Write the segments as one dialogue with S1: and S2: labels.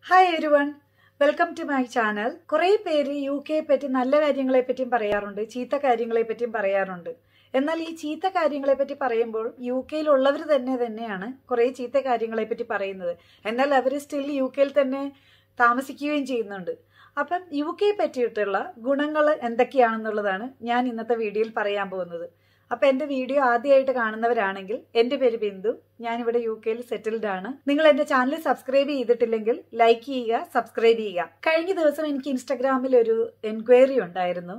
S1: hi everyone welcome to my channel കുറേ പേര് U കെയെ പറ്റി നല്ല കാര്യങ്ങളെ പറ്റിയും പറയാറുണ്ട് ചീത്ത കാര്യങ്ങളെ പറ്റിയും പറയാറുണ്ട് എന്നാൽ ഈ ചീത്ത കാര്യങ്ങളെ പറ്റി പറയുമ്പോൾ യു കെയിലുള്ളവർ തന്നെ തന്നെയാണ് കുറേ ചീത്ത കാര്യങ്ങളെ പറ്റി പറയുന്നത് എന്നാൽ അവർ സ്റ്റിൽ യു കെയിൽ തന്നെ താമസിക്കുകയും ചെയ്യുന്നുണ്ട് അപ്പം യു കെയെ പറ്റിയിട്ടുള്ള ഗുണങ്ങൾ എന്തൊക്കെയാണെന്നുള്ളതാണ് ഞാൻ ഇന്നത്തെ വീഡിയോയിൽ പറയാൻ പോകുന്നത് അപ്പൊ എന്റെ വീഡിയോ ആദ്യമായിട്ട് കാണുന്നവരാണെങ്കിൽ എന്റെ പേര് ബിന്ദു ഞാനിവിടെ യു കെയിൽ സെറ്റിൽഡ് ആണ് നിങ്ങൾ എന്റെ ചാനൽ സബ്സ്ക്രൈബ് ചെയ്തിട്ടില്ലെങ്കിൽ ലൈക്ക് ചെയ്യുക സബ്സ്ക്രൈബ് ചെയ്യുക കഴിഞ്ഞ ദിവസം എനിക്ക് ഇൻസ്റ്റാഗ്രാമിൽ ഒരു എൻക്വയറി ഉണ്ടായിരുന്നു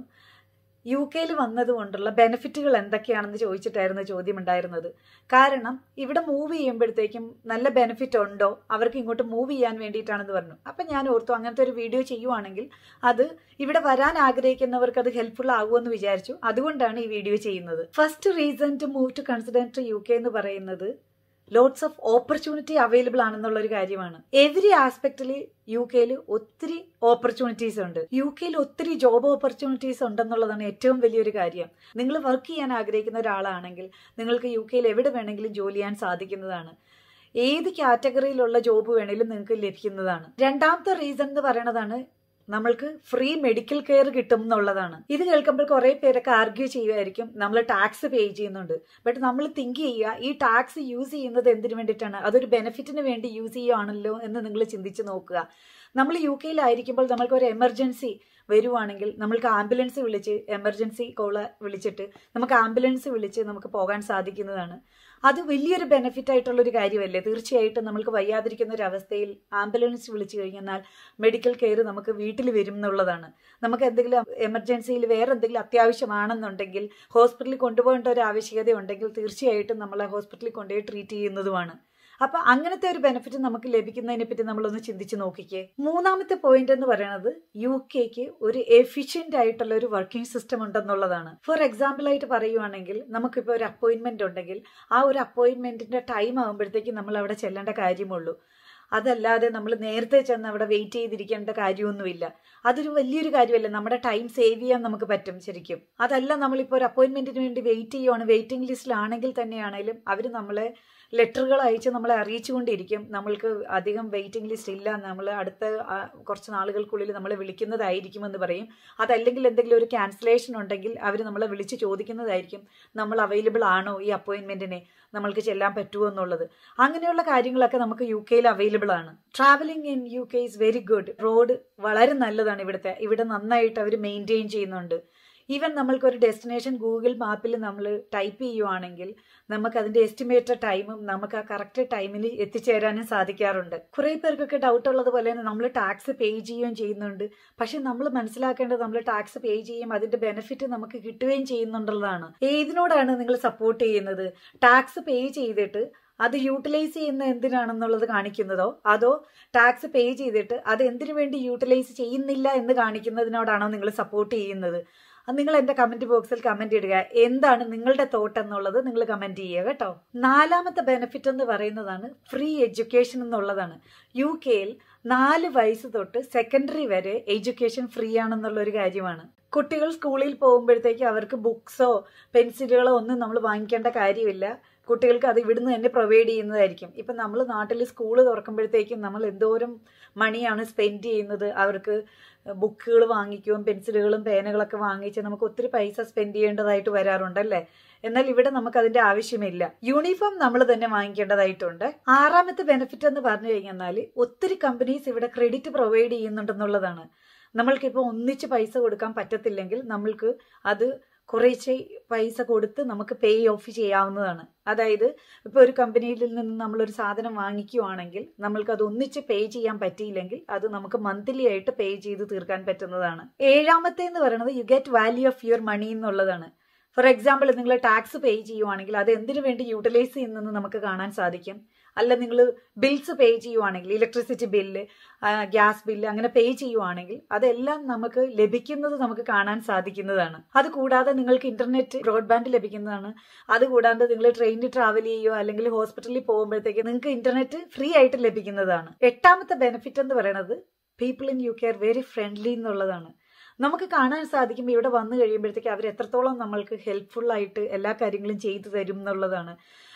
S1: യു കെയിൽ വന്നതുകൊണ്ടുള്ള ബെനിഫിറ്റുകൾ എന്തൊക്കെയാണെന്ന് ചോദിച്ചിട്ടായിരുന്നു ചോദ്യം ഉണ്ടായിരുന്നത് കാരണം ഇവിടെ മൂവ് ചെയ്യുമ്പോഴത്തേക്കും നല്ല ബെനിഫിറ്റ് ഉണ്ടോ അവർക്ക് ഇങ്ങോട്ട് മൂവ് ചെയ്യാൻ വേണ്ടിയിട്ടാണെന്ന് പറഞ്ഞു അപ്പം ഞാൻ ഓർത്തു അങ്ങനത്തെ ഒരു വീഡിയോ ചെയ്യുവാണെങ്കിൽ അത് ഇവിടെ വരാൻ ആഗ്രഹിക്കുന്നവർക്ക് അത് ഹെൽപ്ഫുൾ ആകുമെന്ന് വിചാരിച്ചു അതുകൊണ്ടാണ് ഈ വീഡിയോ ചെയ്യുന്നത് first reason to move to consider U K എന്ന് പറയുന്നത് ലോട്ട്സ് ഓഫ് ഓപ്പർച്യൂണിറ്റി അവൈലബിൾ ആണെന്നുള്ള ഒരു കാര്യമാണ് എവറി ആസ്പെക്റ്റിൽ യു കെയിൽ ഒത്തിരി ഓപ്പർച്യൂണിറ്റീസ് ഉണ്ട് യു കെയിൽ ഒത്തിരി ജോബ് ഓപ്പർച്യൂണിറ്റീസ് ഉണ്ടെന്നുള്ളതാണ് ഏറ്റവും വലിയൊരു കാര്യം നിങ്ങൾ വർക്ക് ചെയ്യാൻ ആഗ്രഹിക്കുന്ന ഒരാളാണെങ്കിൽ നിങ്ങൾക്ക് യു കെയിൽ എവിടെ വേണമെങ്കിലും ജോലി ചെയ്യാൻ സാധിക്കുന്നതാണ് ഏത് കാറ്റഗറിയിലുള്ള ജോബ് വേണമെങ്കിലും നിങ്ങൾക്ക് ലഭിക്കുന്നതാണ് രണ്ടാമത്തെ റീസൺ എന്ന് പറയുന്നതാണ് നമ്മൾക്ക് ഫ്രീ മെഡിക്കൽ കെയർ കിട്ടും എന്നുള്ളതാണ് ഇത് കേൾക്കുമ്പോൾ കുറെ പേരൊക്കെ ആർഗ്യൂ ചെയ്യുമായിരിക്കും നമ്മൾ ടാക്സ് പേ ചെയ്യുന്നുണ്ട് ബട്ട് നമ്മൾ തിങ്ക് ചെയ്യുക ഈ ടാക്സ് യൂസ് ചെയ്യുന്നത് എന്തിനു വേണ്ടിയിട്ടാണ് അതൊരു ബെനിഫിറ്റിന് വേണ്ടി യൂസ് ചെയ്യുകയാണല്ലോ എന്ന് നിങ്ങൾ ചിന്തിച്ച് നോക്കുക നമ്മൾ യു കെയിലായിരിക്കുമ്പോൾ നമ്മൾക്ക് ഒരു എമർജൻസി വരുവാണെങ്കിൽ നമ്മൾക്ക് ആംബുലൻസ് വിളിച്ച് എമർജൻസി കോള് വിളിച്ചിട്ട് നമുക്ക് ആംബുലൻസ് വിളിച്ച് നമുക്ക് പോകാൻ സാധിക്കുന്നതാണ് അത് വലിയൊരു ബെനിഫിറ്റ് ആയിട്ടുള്ള ഒരു കാര്യമല്ലേ തീർച്ചയായിട്ടും നമ്മൾക്ക് വയ്യാതിരിക്കുന്ന ഒരു അവസ്ഥയിൽ ആംബുലൻസ് വിളിച്ചു കഴിഞ്ഞാൽ മെഡിക്കൽ കെയർ നമുക്ക് വീട്ടിൽ വരും എന്നുള്ളതാണ് നമുക്ക് എന്തെങ്കിലും എമർജൻസിയിൽ വേറെ എന്തെങ്കിലും അത്യാവശ്യമാണെന്നുണ്ടെങ്കിൽ ഹോസ്പിറ്റലിൽ കൊണ്ടുപോകേണ്ട ഒരു ആവശ്യകത ഉണ്ടെങ്കിൽ തീർച്ചയായിട്ടും നമ്മളെ ഹോസ്പിറ്റലിൽ കൊണ്ടുപോയി ട്രീറ്റ് ചെയ്യുന്നതുമാണ് അപ്പൊ അങ്ങനത്തെ ഒരു ബെനിഫിറ്റ് നമുക്ക് ലഭിക്കുന്നതിനെ പറ്റി നമ്മളൊന്ന് ചിന്തിച്ച് നോക്കിക്കേ മൂന്നാമത്തെ പോയിന്റ് എന്ന് പറയുന്നത് യു കെക്ക് ഒരു എഫിഷ്യന്റ് ആയിട്ടുള്ള ഒരു വർക്കിംഗ് സിസ്റ്റം ഉണ്ടെന്നുള്ളതാണ് ഫോർ എക്സാമ്പിൾ ആയിട്ട് പറയുവാണെങ്കിൽ നമുക്കിപ്പോൾ ഒരു അപ്പോയിന്റ്മെന്റ് ഉണ്ടെങ്കിൽ ആ ഒരു അപ്പോയിന്റ്മെന്റിന്റെ ടൈം ആകുമ്പോഴത്തേക്കും നമ്മൾ അവിടെ ചെല്ലേണ്ട കാര്യമുള്ളൂ അതല്ലാതെ നമ്മൾ നേരത്തെ ചെന്ന് അവിടെ വെയിറ്റ് ചെയ്തിരിക്കേണ്ട കാര്യമൊന്നുമില്ല അതൊരു വലിയൊരു കാര്യമല്ല നമ്മുടെ ടൈം സേവ് ചെയ്യാൻ നമുക്ക് പറ്റും ശരിക്കും അതല്ല നമ്മളിപ്പോൾ ഒരു അപ്പോയിന്റ്മെന്റിന് വേണ്ടി വെയിറ്റ് ചെയ്യുവാണ് വെയിറ്റിംഗ് ലിസ്റ്റിലാണെങ്കിൽ തന്നെയാണെങ്കിലും അവർ നമ്മളെ ലെറ്ററുകൾ അയച്ച് നമ്മളെ അറിയിച്ചുകൊണ്ടിരിക്കും നമ്മൾക്ക് അധികം വെയിറ്റിംഗ് ലിസ്റ്റ് ഇല്ല നമ്മൾ അടുത്ത കുറച്ച് നാളുകൾക്കുള്ളിൽ നമ്മളെ വിളിക്കുന്നതായിരിക്കുമെന്ന് പറയും അതല്ലെങ്കിൽ എന്തെങ്കിലും ഒരു ക്യാൻസലേഷൻ ഉണ്ടെങ്കിൽ അവർ നമ്മളെ വിളിച്ച് ചോദിക്കുന്നതായിരിക്കും നമ്മൾ അവൈലബിൾ ആണോ ഈ അപ്പോയിൻമെന്റിനെ നമ്മൾക്ക് ചെല്ലാൻ പറ്റുമോ എന്നുള്ളത് അങ്ങനെയുള്ള കാര്യങ്ങളൊക്കെ നമുക്ക് യു കെയിൽ അവൈലബിൾ ആണ് travelling in U K is very good road വളരെ നല്ലതാണ് ഇവിടുത്തെ ഇവിടെ നന്നായിട്ട് അവർ മെയിൻറ്റെയിൻ ചെയ്യുന്നുണ്ട് ഈവൻ നമ്മൾക്ക് ഒരു ഡെസ്റ്റിനേഷൻ ഗൂഗിൾ മാപ്പിൽ നമ്മൾ ടൈപ്പ് ചെയ്യുവാണെങ്കിൽ നമുക്ക് അതിന്റെ എസ്റ്റിമേറ്റഡ് ടൈമും നമുക്ക് ആ കറക്റ്റ് ടൈമിൽ എത്തിച്ചേരാനും സാധിക്കാറുണ്ട് കുറെ പേർക്കൊക്കെ ഡൗട്ട് ഉള്ളതുപോലെ തന്നെ നമ്മൾ ടാക്സ് പേ ചെയ്യുകയും ചെയ്യുന്നുണ്ട് പക്ഷെ നമ്മൾ മനസ്സിലാക്കേണ്ടത് നമ്മൾ ടാക്സ് പേ ചെയ്യും അതിന്റെ ബെനിഫിറ്റ് നമുക്ക് കിട്ടുകയും ചെയ്യുന്നുണ്ടെന്നതാണ് ഏതിനോടാണ് നിങ്ങൾ സപ്പോർട്ട് ചെയ്യുന്നത് ടാക്സ് പേ ചെയ്തിട്ട് അത് യൂട്ടിലൈസ് ചെയ്യുന്ന എന്തിനാണെന്നുള്ളത് കാണിക്കുന്നതോ അതോ ടാക്സ് പേ ചെയ്തിട്ട് അത് എന്തിനു വേണ്ടി യൂട്ടിലൈസ് ചെയ്യുന്നില്ല എന്ന് കാണിക്കുന്നതിനോടാണോ നിങ്ങൾ സപ്പോർട്ട് ചെയ്യുന്നത് നിങ്ങൾ എന്റെ കമന്റ് ബോക്സിൽ കമന്റ് ഇടുക എന്താണ് നിങ്ങളുടെ തോട്ട് എന്നുള്ളത് നിങ്ങൾ കമന്റ് ചെയ്യുക കേട്ടോ നാലാമത്തെ ബെനിഫിറ്റ് എന്ന് പറയുന്നതാണ് ഫ്രീ എഡ്യൂക്കേഷൻ എന്നുള്ളതാണ് യു കെയിൽ നാല് വയസ്സ് തൊട്ട് സെക്കൻഡറി വരെ എഡ്യൂക്കേഷൻ ഫ്രീ ആണെന്നുള്ള ഒരു കാര്യമാണ് കുട്ടികൾ സ്കൂളിൽ പോകുമ്പോഴത്തേക്ക് അവർക്ക് ബുക്സോ പെൻസിലുകളോ ഒന്നും നമ്മൾ വാങ്ങിക്കേണ്ട കാര്യമില്ല കുട്ടികൾക്ക് അത് ഇവിടുന്ന് തന്നെ പ്രൊവൈഡ് ചെയ്യുന്നതായിരിക്കും ഇപ്പം നമ്മൾ നാട്ടിൽ സ്കൂൾ തുറക്കുമ്പോഴത്തേക്കും നമ്മൾ എന്തോരം മണിയാണ് സ്പെൻഡ് ചെയ്യുന്നത് അവർക്ക് ബുക്കുകൾ വാങ്ങിക്കുകയും പെൻസിലുകളും പേനകളൊക്കെ വാങ്ങിച്ച് നമുക്ക് ഒത്തിരി പൈസ സ്പെൻഡ് ചെയ്യേണ്ടതായിട്ട് വരാറുണ്ടല്ലേ എന്നാൽ ഇവിടെ നമുക്ക് അതിന്റെ ആവശ്യമില്ല യൂണിഫോം നമ്മൾ തന്നെ വാങ്ങിക്കേണ്ടതായിട്ടുണ്ട് ആറാമത്തെ ബെനിഫിറ്റ് എന്ന് പറഞ്ഞു കഴിഞ്ഞാൽ ഒത്തിരി കമ്പനീസ് ഇവിടെ ക്രെഡിറ്റ് പ്രൊവൈഡ് ചെയ്യുന്നുണ്ടെന്നുള്ളതാണ് നമ്മൾക്കിപ്പോൾ ഒന്നിച്ച് പൈസ കൊടുക്കാൻ പറ്റത്തില്ലെങ്കിൽ നമ്മൾക്ക് അത് കുറേശ്ശെ പൈസ കൊടുത്ത് നമുക്ക് പേ ഓഫ് ചെയ്യാവുന്നതാണ് അതായത് ഇപ്പോൾ ഒരു കമ്പനിയിൽ നിന്ന് നമ്മളൊരു സാധനം വാങ്ങിക്കുവാണെങ്കിൽ നമ്മൾക്ക് അത് ഒന്നിച്ച് പേ ചെയ്യാൻ പറ്റിയില്ലെങ്കിൽ അത് നമുക്ക് മന്ത്ലി ആയിട്ട് പേ ചെയ്ത് തീർക്കാൻ പറ്റുന്നതാണ് ഏഴാമത്തെ എന്ന് പറയുന്നത് you get value of your money എന്നുള്ളതാണ് ഫോർ എക്സാമ്പിൾ നിങ്ങൾ ടാക്സ് പേ ചെയ്യുവാണെങ്കിൽ അത് എന്തിനു വേണ്ടി യൂട്ടിലൈസ് ചെയ്യുന്നെന്ന് നമുക്ക് കാണാൻ സാധിക്കും അല്ല നിങ്ങൾ ബിൽസ് പേ ചെയ്യുവാണെങ്കിൽ ഇലക്ട്രിസിറ്റി ബില്ല് ഗ്യാസ് ബില്ല് അങ്ങനെ പേ ചെയ്യുവാണെങ്കിൽ അതെല്ലാം നമുക്ക് ലഭിക്കുന്നത് നമുക്ക് കാണാൻ സാധിക്കുന്നതാണ് അത് കൂടാതെ നിങ്ങൾക്ക് ഇന്റർനെറ്റ് ബ്രോഡ്ബാൻഡ് ലഭിക്കുന്നതാണ് അത് കൂടാതെ നിങ്ങൾ ട്രെയിനിൽ ട്രാവൽ ചെയ്യുകയോ അല്ലെങ്കിൽ ഹോസ്പിറ്റലിൽ പോകുമ്പോഴത്തേക്ക് നിങ്ങൾക്ക് ഇന്റർനെറ്റ് ഫ്രീ ആയിട്ട് ലഭിക്കുന്നതാണ് എട്ടാമത്തെ ബെനിഫിറ്റ് എന്ന് പറയുന്നത് people in U K are very friendly എന്നുള്ളതാണ് നമുക്ക് കാണാൻ സാധിക്കും ഇവിടെ വന്നു കഴിയുമ്പോഴത്തേക്ക് അവർ എത്രത്തോളം നമ്മൾക്ക് ഹെൽപ്ഫുൾ ആയിട്ട് എല്ലാ കാര്യങ്ങളും ചെയ്തു തരും എന്നുള്ളതാണ്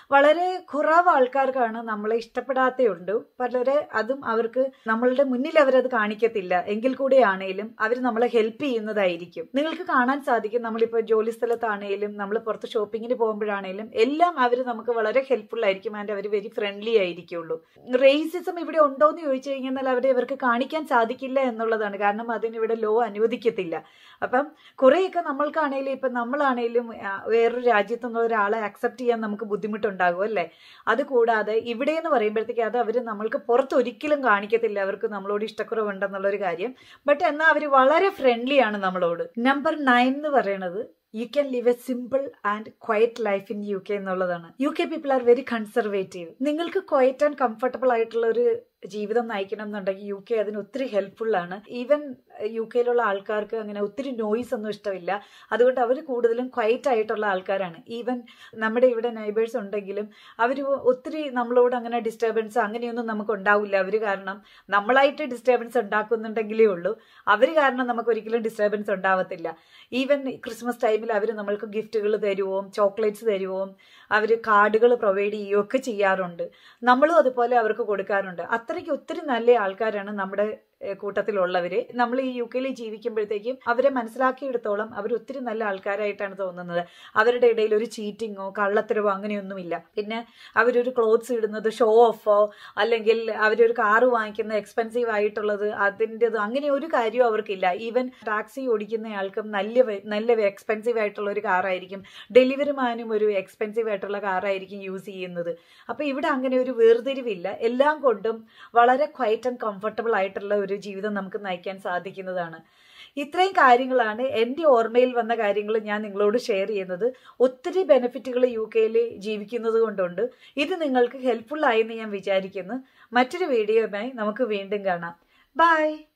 S1: വളരെ കുറവ് ആൾക്കാർക്കാണ് നമ്മളെ ഇഷ്ടപ്പെടാത്തയുണ്ട് പലരെ അതും അവർക്ക് നമ്മളുടെ മുന്നിൽ അവരത് കാണിക്കത്തില്ല എങ്കിൽ കൂടെ ആണെങ്കിലും അവർ നമ്മളെ ഹെൽപ്പ് ചെയ്യുന്നതായിരിക്കും നിങ്ങൾക്ക് കാണാൻ സാധിക്കും നമ്മളിപ്പോൾ ജോലി സ്ഥലത്താണെങ്കിലും നമ്മൾ പുറത്ത് ഷോപ്പിങ്ങിന് പോകുമ്പോഴാണെങ്കിലും എല്ലാം അവർ നമുക്ക് വളരെ ഹെൽപ്ഫുൾ ആയിരിക്കും ആൻഡ് അവർ വെരി ഫ്രണ്ട്ലി ആയിരിക്കുള്ളൂ റേസിസം ഇവിടെ ഉണ്ടോ എന്ന് ചോദിച്ചു കഴിഞ്ഞാൽ അവരെ അവർക്ക് കാണിക്കാൻ സാധിക്കില്ല എന്നുള്ളതാണ് കാരണം അതിനിവിടെ ലോ അനുവദിക്കത്തില്ല അപ്പം കുറേയൊക്കെ നമ്മൾക്കാണേലും ഇപ്പം നമ്മളാണേലും ആ, വേറൊരു രാജ്യത്തു നിന്ന് ഒരാളെ അക്സെപ്റ്റ് ചെയ്യാൻ നമുക്ക് ബുദ്ധിമുട്ടുണ്ടാകും അല്ലേ അത് കൂടാതെ ഇവിടെ എന്ന് പറയുമ്പോഴത്തേക്ക് അത് അവർ നമ്മൾക്ക് പുറത്ത് ഒരിക്കലും കാണിക്കത്തില്ല അവർക്ക് നമ്മളോട് ഇഷ്ടക്കുറവുണ്ടെന്നുള്ളൊരു കാര്യം ബട്ട് എന്നാൽ അവർ വളരെ ഫ്രണ്ട്ലി ആണ് നമ്മളോട് നമ്പർ നയൻ എന്ന് പറയുന്നത് you can live a simple and quiet life in U K എന്നുള്ളതാണ് U K people are very conservative നിങ്ങൾക്ക് ക്വയറ്റ് ആൻഡ് കംഫർട്ടബിൾ ആയിട്ടുള്ള ഒരു ജീവിതം നയിക്കണം എന്നുണ്ടെങ്കിൽ യു കെ അതിന് ഒത്തിരി ഹെൽപ്ഫുൾ ആണ് ഈവൻ യു കെയിലുള്ള ആൾക്കാർക്ക് അങ്ങനെ ഒത്തിരി നോയ്സ് ഒന്നും ഇഷ്ടമില്ല അതുകൊണ്ട് അവർ കൂടുതലും ക്വയറ്റ് ആയിട്ടുള്ള ആൾക്കാരാണ് ഈവൻ നമ്മുടെ ഇവിടെ നൈബേഴ്സ് ഉണ്ടെങ്കിലും അവർ ഒത്തിരി നമ്മളോട് അങ്ങനെ ഡിസ്റ്റർബൻസ് അങ്ങനെയൊന്നും നമുക്ക് ഉണ്ടാവില്ല അവർ കാരണം നമ്മളായിട്ട് ഡിസ്റ്റർബൻസ് ഉണ്ടാക്കുന്നുണ്ടെങ്കിലേ ഉള്ളൂ അവർ കാരണം നമുക്ക് ഒരിക്കലും ഡിസ്റ്റർബൻസ് ഉണ്ടാവത്തില്ല ഈവൻ ക്രിസ്മസ് ടൈമിൽ അവർ നമ്മൾക്ക് ഗിഫ്റ്റുകൾ തരുവോ ചോക്ലേറ്റ്സ് തരുവോ അവർ കാർഡുകൾ പ്രൊവൈഡ് ചെയ്യുകയോ ഒക്കെ ചെയ്യാറുണ്ട് നമ്മളും അതുപോലെ അവർക്ക് കൊടുക്കാറുണ്ട് അത്രയ്ക്ക് ഒത്തിരി നല്ല ആൾക്കാരാണ് നമ്മുടെ ഏഹ്, കൂട്ടത്തിലുള്ളവര് നമ്മൾ ഈ യു കെയിൽ ജീവിക്കുമ്പോഴത്തേക്കും അവരെ മനസ്സിലാക്കിയെടുത്തോളം അവർ ഒത്തിരി നല്ല ആൾക്കാരായിട്ടാണ് തോന്നുന്നത് അവരുടെ ഇടയിൽ ഒരു ചീറ്റിങ്ങോ കള്ളത്തരവോ അങ്ങനെയൊന്നുമില്ല പിന്നെ അവരൊരു ക്ലോത്ത്സ് ഇടുന്നത് ഷോ ഓഫോ അല്ലെങ്കിൽ അവരൊരു കാറ് വാങ്ങിക്കുന്ന എക്സ്പെൻസീവ് ആയിട്ടുള്ളത് അതിൻ്റെത് അങ്ങനെ ഒരു കാര്യവും അവർക്കില്ല ഈവൻ ടാക്സി ഓടിക്കുന്ന ആൾക്കും നല്ല വെ- നല്ല എക്സ്പെൻസീവ് ആയിട്ടുള്ള ഒരു കാറായിരിക്കും ഡെലിവറി മാനും ഒരു എക്സ്പെൻസീവ് ആയിട്ടുള്ള കാറായിരിക്കും യൂസ് ചെയ്യുന്നത് അപ്പൊ ഇവിടെ അങ്ങനെ ഒരു വേർതിരിവില്ല എല്ലാം കൊണ്ടും വളരെ ക്വൈറ്റ് ആൻഡ് കംഫർട്ടബിൾ ആയിട്ടുള്ള ഒരു ജീവിതം നമുക്ക് നയിക്കാൻ സാധിക്കുന്നതാണ് ഇത്രയും കാര്യങ്ങളാണ് എൻ്റെ ഓർമ്മയിൽ വന്ന കാര്യങ്ങൾ ഞാൻ നിങ്ങളോട് ഷെയർ ചെയ്യുന്നത് ഒത്തിരി ബെനിഫിറ്റുകൾ യു കെയിൽ ജീവിക്കുന്നത് കൊണ്ടുണ്ട് ഇത് നിങ്ങൾക്ക് ഹെൽപ്ഫുൾ ആയെന്ന് ഞാൻ വിചാരിക്കുന്നു മറ്റൊരു വീഡിയോയുമായി നമുക്ക് വീണ്ടും കാണാം ബൈ